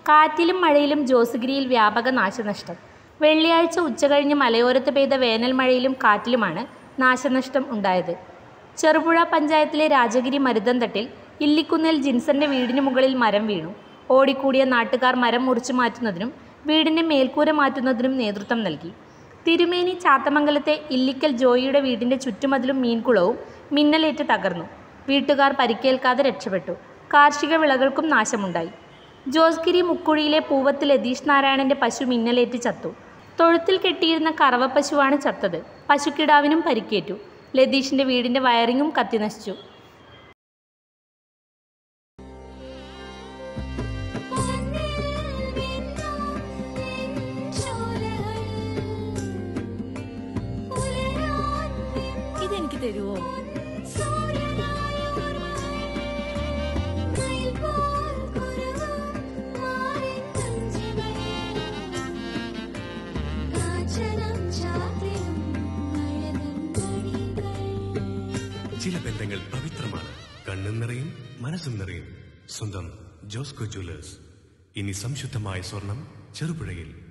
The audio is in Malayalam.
കാറ്റിലും മഴയിലും ജോസുഗിരിയിൽ വ്യാപക നാശനഷ്ടം വെള്ളിയാഴ്ച ഉച്ചകഴിഞ്ഞ് മലയോരത്ത് പെയ്ത വേനൽ മഴയിലും കാറ്റിലുമാണ് നാശനഷ്ടം ഉണ്ടായത് ചെറുപുഴ പഞ്ചായത്തിലെ രാജഗിരി മരുതന്തട്ടിൽ ഇല്ലിക്കുന്നിൽ ജിൻസന്റെ വീടിന് മുകളിൽ മരം വീണു ഓടിക്കൂടിയ നാട്ടുകാർ മരം മുറിച്ചു മാറ്റുന്നതിനും വീടിന്റെ മേൽക്കൂര മാറ്റുന്നതിനും നേതൃത്വം നൽകി തിരുമേനി ചാത്തമംഗലത്തെ ഇല്ലിക്കൽ ജോയിയുടെ വീടിന്റെ ചുറ്റുമതിലും മീൻകുളവും മിന്നലേറ്റ് തകർന്നു വീട്ടുകാർ പരിക്കേൽക്കാതെ രക്ഷപ്പെട്ടു കാർഷിക വിളകൾക്കും നാശമുണ്ടായി ജോസ്ഗിരി മുക്കുഴിയിലെ പൂവത്ത് ലതീഷ് നാരായണന്റെ പശു മിന്നലേറ്റ് ചത്തു തൊഴുത്തിൽ കെട്ടിയിരുന്ന കറവപ്പശുവാണ് ചത്തത് പശുക്കിടാവിനും പരിക്കേറ്റു ലതീഷിന്റെ വീടിന്റെ വയറിങ്ങും കത്തിനശിച്ചു ഇതെനിക്ക് തരുവോ ചില ബന്ധങ്ങൾ പവിത്രമാണ് കണ്ണും നിറയും മനസ്സും നിറയും സ്വന്തം ജോസ്കോ ജ്വല്ലേഴ്സ് ഇനി സംശുദ്ധമായ സ്വർണം ചെറുപുഴയിൽ